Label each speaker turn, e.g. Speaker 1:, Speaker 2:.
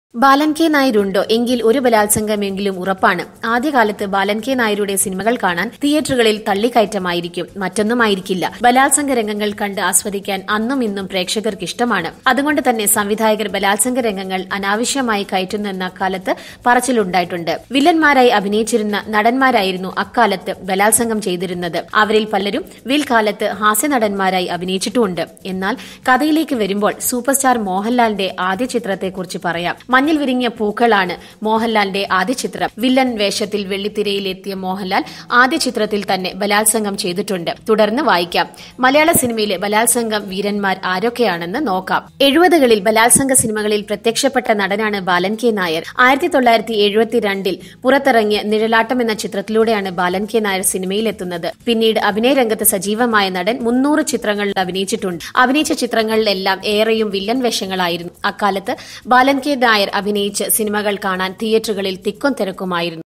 Speaker 1: ബാലൻ K നായരുണ്ടോ എങ്കിൽ ഒരു ബലാത്സംഗമെങ്കിലും ഉറപ്പാണ് ആദ്യകാലത്ത് ബാലൻ കെ നായരുടെ സിനിമകൾ കാണാൻ തിയേറ്ററുകളിൽ തള്ളിക്കയറ്റമായിരിക്കും മറ്റൊന്നുമായിരിക്കില്ല ബലാത്സംഗ രംഗങ്ങൾ കണ്ട് ആസ്വദിക്കാൻ അന്നും ഇന്നും പ്രേക്ഷകർക്ക് ഇഷ്ടമാണ് അതുകൊണ്ട് തന്നെ സംവിധായകർ ബലാത്സംഗ രംഗങ്ങൾ അനാവശ്യമായി കയറ്റുന്നെന്ന കാലത്ത് പറച്ചിലുണ്ടായിട്ടുണ്ട് വില്ലന്മാരായി അഭിനയിച്ചിരുന്ന നടന്മാരായിരുന്നു അക്കാലത്ത് ബലാത്സംഗം ചെയ്തിരുന്നത് അവരിൽ പലരും വിൽക്കാലത്ത് ഹാസ്യനടന്മാരായി അഭിനയിച്ചിട്ടുമുണ്ട് എന്നാൽ കഥയിലേക്ക് വരുമ്പോൾ സൂപ്പർ സ്റ്റാർ മോഹൻലാലിന്റെ ആദ്യ ചിത്രത്തെക്കുറിച്ച് പറയാം മഞ്ഞിൽ വിരിഞ്ഞ പൂക്കളാണ് മോഹൻലാലിന്റെ ആദ്യ ചിത്രം വില്ലൻ വേഷത്തിൽ വെള്ളിത്തിരയിലെത്തിയ മോഹൻലാൽ ആദ്യ ചിത്രത്തിൽ തന്നെ ബലാത്സംഗം ചെയ്തിട്ടുണ്ട് തുടർന്ന് വായിക്കാം മലയാള സിനിമയിലെ ബലാത്സംഗം വീരന്മാർ ആരൊക്കെയാണെന്ന് നോക്കാം എഴുപതുകളിൽ ബലാത്സംഗ സിനിമകളിൽ പ്രത്യക്ഷപ്പെട്ട നടനാണ് ബാലൻ കെ നായർ ആയിരത്തി തൊള്ളായിരത്തി എഴുപത്തിരണ്ടിൽ പുറത്തിറങ്ങിയ നിഴലാട്ടം എന്ന ചിത്രത്തിലൂടെയാണ് ബാലൻ കെ നായർ സിനിമയിലെത്തുന്നത് പിന്നീട് അഭിനയ രംഗത്ത് സജീവമായ നടൻ മുന്നൂറ് ചിത്രങ്ങളിൽ അഭിനയിച്ചിട്ടുണ്ട് അഭിനയിച്ച ചിത്രങ്ങളിലെല്ലാം ഏറെയും വില്ലൻ വേഷങ്ങളായിരുന്നു അക്കാലത്ത് ബാലൻ കെ നായർ അഭിനയിച്ച് സിനിമകൾ കാണാൻ തിയേറ്ററുകളിൽ തിക്കും തിരക്കുമായിരുന്നു